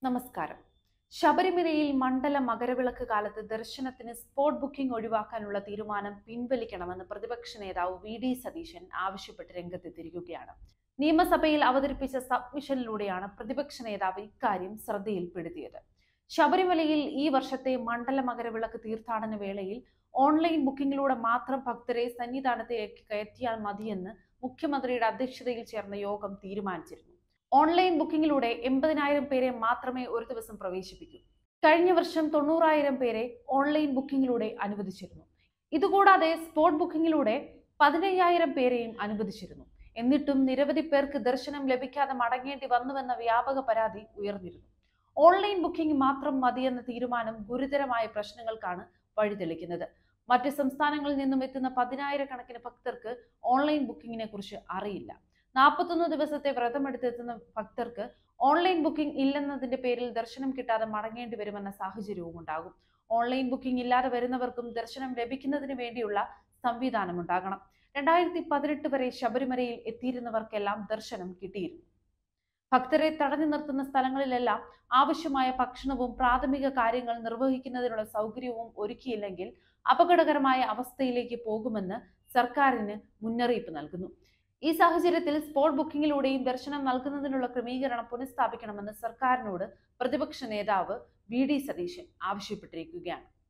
നമസ്കാരം ശബരിമലയിൽ മണ്ഡല മകരവിളക്ക് കാലത്ത് ദർശനത്തിന് സ്പോട്ട് ബുക്കിംഗ് ഒഴിവാക്കാനുള്ള തീരുമാനം പിൻവലിക്കണമെന്ന് പ്രതിപക്ഷ നേതാവ് വി ഡി സതീശൻ ആവശ്യപ്പെട്ട് രംഗത്തെത്തിയിരിക്കുകയാണ് നിയമസഭയിൽ അവതരിപ്പിച്ച സബ്മിഷനിലൂടെയാണ് പ്രതിപക്ഷ നേതാവ് ഇക്കാര്യം ശ്രദ്ധയിൽപ്പെടുത്തിയത് ശബരിമലയിൽ ഈ വർഷത്തെ മണ്ഡല മകരവിളക്ക് തീർത്ഥാടന വേളയിൽ ഓൺലൈൻ ബുക്കിംഗിലൂടെ മാത്രം ഭക്തരെ സന്നിധാനത്തേക്ക് കയറ്റിയാൽ മതിയെന്ന് മുഖ്യമന്ത്രിയുടെ അധ്യക്ഷതയിൽ ചേർന്ന യോഗം തീരുമാനിച്ചിരുന്നു ഓൺലൈൻ ബുക്കിംഗിലൂടെ എൺപതിനായിരം പേരെ മാത്രമേ ഒരു ദിവസം പ്രവേശിപ്പിക്കൂ കഴിഞ്ഞ വർഷം തൊണ്ണൂറായിരം പേരെ ഓൺലൈൻ ബുക്കിംഗിലൂടെ അനുവദിച്ചിരുന്നു ഇതുകൂടാതെ സ്പോട്ട് ബുക്കിംഗിലൂടെ പതിനയ്യായിരം പേരെയും അനുവദിച്ചിരുന്നു എന്നിട്ടും നിരവധി പേർക്ക് ദർശനം ലഭിക്കാതെ മടങ്ങേണ്ടി വന്നുവെന്ന വ്യാപക പരാതി ഉയർന്നിരുന്നു ഓൺലൈൻ ബുക്കിംഗ് മാത്രം മതിയെന്ന തീരുമാനം ഗുരുതരമായ പ്രശ്നങ്ങൾക്കാണ് വഴിതെളിക്കുന്നത് മറ്റ് സംസ്ഥാനങ്ങളിൽ നിന്നും എത്തുന്ന പതിനായിരക്കണക്കിന് ഭക്തർക്ക് ഓൺലൈൻ ബുക്കിങ്ങിനെ കുറിച്ച് അറിയില്ല നാൽപ്പത്തൊന്ന് ദിവസത്തെ വ്രതമെടുത്തെത്തുന്ന ഭക്തർക്ക് ഓൺലൈൻ ബുക്കിംഗ് ഇല്ലെന്നതിന്റെ പേരിൽ ദർശനം കിട്ടാതെ മടങ്ങേണ്ടി വരുമെന്ന സാഹചര്യവും ഉണ്ടാകും ഓൺലൈൻ ബുക്കിംഗ് ഇല്ലാതെ വരുന്നവർക്കും ദർശനം ലഭിക്കുന്നതിന് വേണ്ടിയുള്ള സംവിധാനം ഉണ്ടാകണം രണ്ടായിരത്തി പതിനെട്ട് വരെ ശബരിമലയിൽ എത്തിയിരുന്നവർക്കെല്ലാം ദർശനം കിട്ടിയിരുന്നു ഭക്തരെ തടഞ്ഞു നിർത്തുന്ന സ്ഥലങ്ങളിലെല്ലാം ആവശ്യമായ ഭക്ഷണവും പ്രാഥമിക കാര്യങ്ങൾ നിർവഹിക്കുന്നതിനുള്ള സൗകര്യവും ഒരുക്കിയില്ലെങ്കിൽ അപകടകരമായ അവസ്ഥയിലേക്ക് പോകുമെന്ന് സർക്കാരിന് മുന്നറിയിപ്പ് നൽകുന്നു ഈ സാഹചര്യത്തിൽ സ്പോട്ട് ബുക്കിംഗിലൂടെയും ദർശനം നൽകുന്നതിനുള്ള ക്രമീകരണം പുനഃസ്ഥാപിക്കണമെന്ന് സർക്കാരിനോട് പ്രതിപക്ഷ നേതാവ് വി ഡി സതീശൻ ആവശ്യപ്പെട്ടിരിക്കുകയാണ്